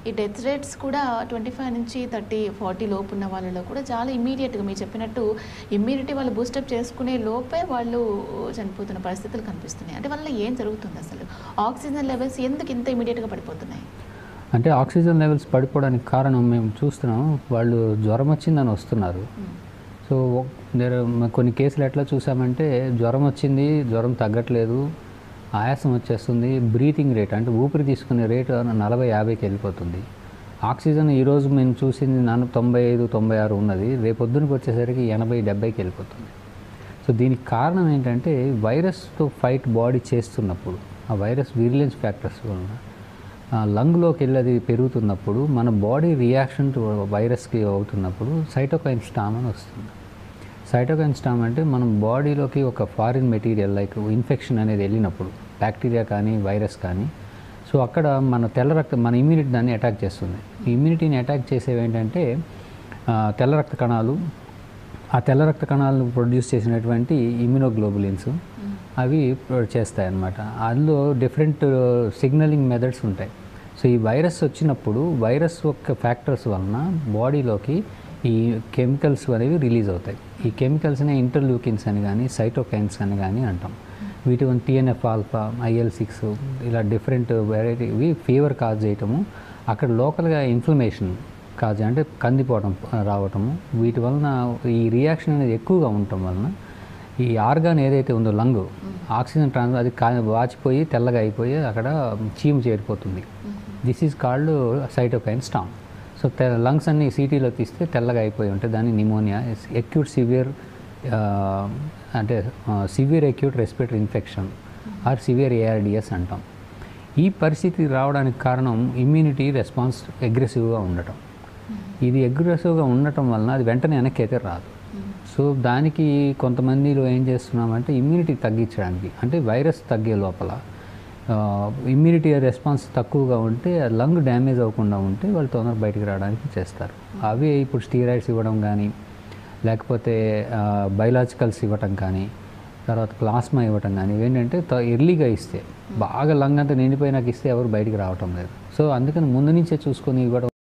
ఈ death rates కూడా twenty five నుంచి థర్టీ ఫార్టీ లోపు ఉన్న వాళ్ళలో కూడా చాలా ఇమీడియట్గా మీరు చెప్పినట్టు ఇమ్యూనిటీ వాళ్ళు బూస్టప్ చేసుకునే లోపే వాళ్ళు చనిపోతున్న పరిస్థితులు కనిపిస్తున్నాయి అంటే వల్ల ఏం జరుగుతుంది అసలు ఆక్సిజన్ లెవెల్స్ ఎందుకు ఇంత ఇమీడియట్గా పడిపోతున్నాయి అంటే ఆక్సిజన్ లెవెల్స్ పడిపోవడానికి కారణం మేము చూస్తున్నాం వాళ్ళు జ్వరం వచ్చిందని వస్తున్నారు మ్మ్. సో దేర్ కొన్ని కేసులు ఎట్లా చూసామంటే జ్వరం వచ్చింది జ్వరం తగ్గట్లేదు ఆయాసం వచ్చేస్తుంది బ్రీతింగ్ రేట్ అంటే ఊపిరి తీసుకునే రేటు నలభై యాభైకి వెళ్ళిపోతుంది ఆక్సిజన్ ఈరోజు మేము చూసింది నన్ను తొంభై ఐదు తొంభై ఆరు ఉన్నది రేపొద్దునకి వచ్చేసరికి ఎనభై డెబ్బైకి వెళ్ళిపోతుంది సో దీనికి కారణం ఏంటంటే వైరస్తో ఫైట్ బాడీ చేస్తున్నప్పుడు ఆ వైరస్ విజిలెన్స్ ఫ్యాక్టర్స్ వలన ఆ లంగ్లోకి వెళ్ళి అది పెరుగుతున్నప్పుడు మన బాడీ రియాక్షన్ టు వైరస్కి అవుతున్నప్పుడు సైటోకైన్ స్టామ్ అని వస్తుంది సైటోకైన్ స్టామ్ అంటే మనం బాడీలోకి ఒక ఫారిన్ మెటీరియల్ లైక్ ఇన్ఫెక్షన్ అనేది వెళ్ళినప్పుడు బ్యాక్టీరియా కానీ వైరస్ కానీ సో అక్కడ మన తెల్ల రక్త మన ఇమ్యూనిటీ దాన్ని అటాక్ చేస్తుంది ఈ ఇమ్యూనిటీని అటాక్ చేసేవి ఏంటంటే ఆ, తెల్ల రక్త కణాలు ఆ తెల్ల రక్త కణాలను ప్రొడ్యూస్ చేసినటువంటి ఇమ్యునోగ్లోబులిన్స్ అవి చేస్తాయి అన్నమాట అందులో డిఫరెంట్ సిగ్నలింగ్ మెథడ్స్ ఉంటాయి సో ఈ వైరస్ వచ్చినప్పుడు వైరస్ యొక్క ఫ్యాక్టర్స్ వలన బాడీలోకి ఈ కెమికల్స్ అనేవి రిలీజ్ అవుతాయి ఈ కెమికల్స్ని ఇంటర్లూకిన్స్ అని కానీ సైటోకైన్స్ అని కానీ అంటాం వీటి వల్ల టీఎన్ఎఫ్ ఆల్ఫా ఐఎల్ సిక్స్ ఇలా డిఫరెంట్ వెరైటీ ఇవి ఫీవర్ కాజ్ చేయటము అక్కడ లోకల్గా ఇన్ఫ్లమేషన్ కాజ్ అంటే కందిపోవడం ఆ, రావటము వీటి వలన ఈ రియాక్షన్ అనేది ఎక్కువగా ఉండటం వలన ఈ ఆర్గాన్ ఏదైతే ఉందో లంగ్ ఆక్సిజన్ ట్రాన్స్ అది కా వాచిపోయి తెల్లగా అయిపోయి అక్కడ చీము చేరిపోతుంది this is called cytokine storm so the lungs అన్ని సిటీలో తీస్తే తెల్లగా అయిపోయి ఉంటాయి దాన్ని నిమోనియా ఎక్యూట్ సివియర్ అంటే severe acute respiratory infection or severe ARDS అంటాం ఈ పరిస్థితి రావడానికి కారణం ఇమ్యూనిటీ రెస్పాన్స్ అగ్రెసివ్గా ఉండటం ఇది అగ్రెసివ్గా ఉండటం వలన అది వెంటనే వెనక్కి అయితే రాదు సో దానికి కొంతమందిలో ఏం చేస్తున్నామంటే ఇమ్యూనిటీ తగ్గించడానికి అంటే వైరస్ తగ్గే లోపల ఇమ్యూనిటీ రెస్పాన్స్ తక్కువగా ఉంటే లంగ్ డ్యామేజ్ అవ్వకుండా ఉంటే వాళ్ళు తొందర బయటికి రావడానికి చేస్తారు అవి ఇప్పుడు స్టీరాయిడ్స్ ఇవ్వడం కానీ లేకపోతే బయలాజికల్స్ ఇవ్వటం కానీ తర్వాత ప్లాస్మా ఇవ్వటం కానీ ఇవేంటంటే త- ఎర్లీగా ఇస్తే బాగా లంగ్ అంతా నిండిపోయినాక ఇస్తే ఎవరు బయటికి రావటం లేదు సో అందుకని ముందు నుంచే చూసుకొని ఇవ్వడం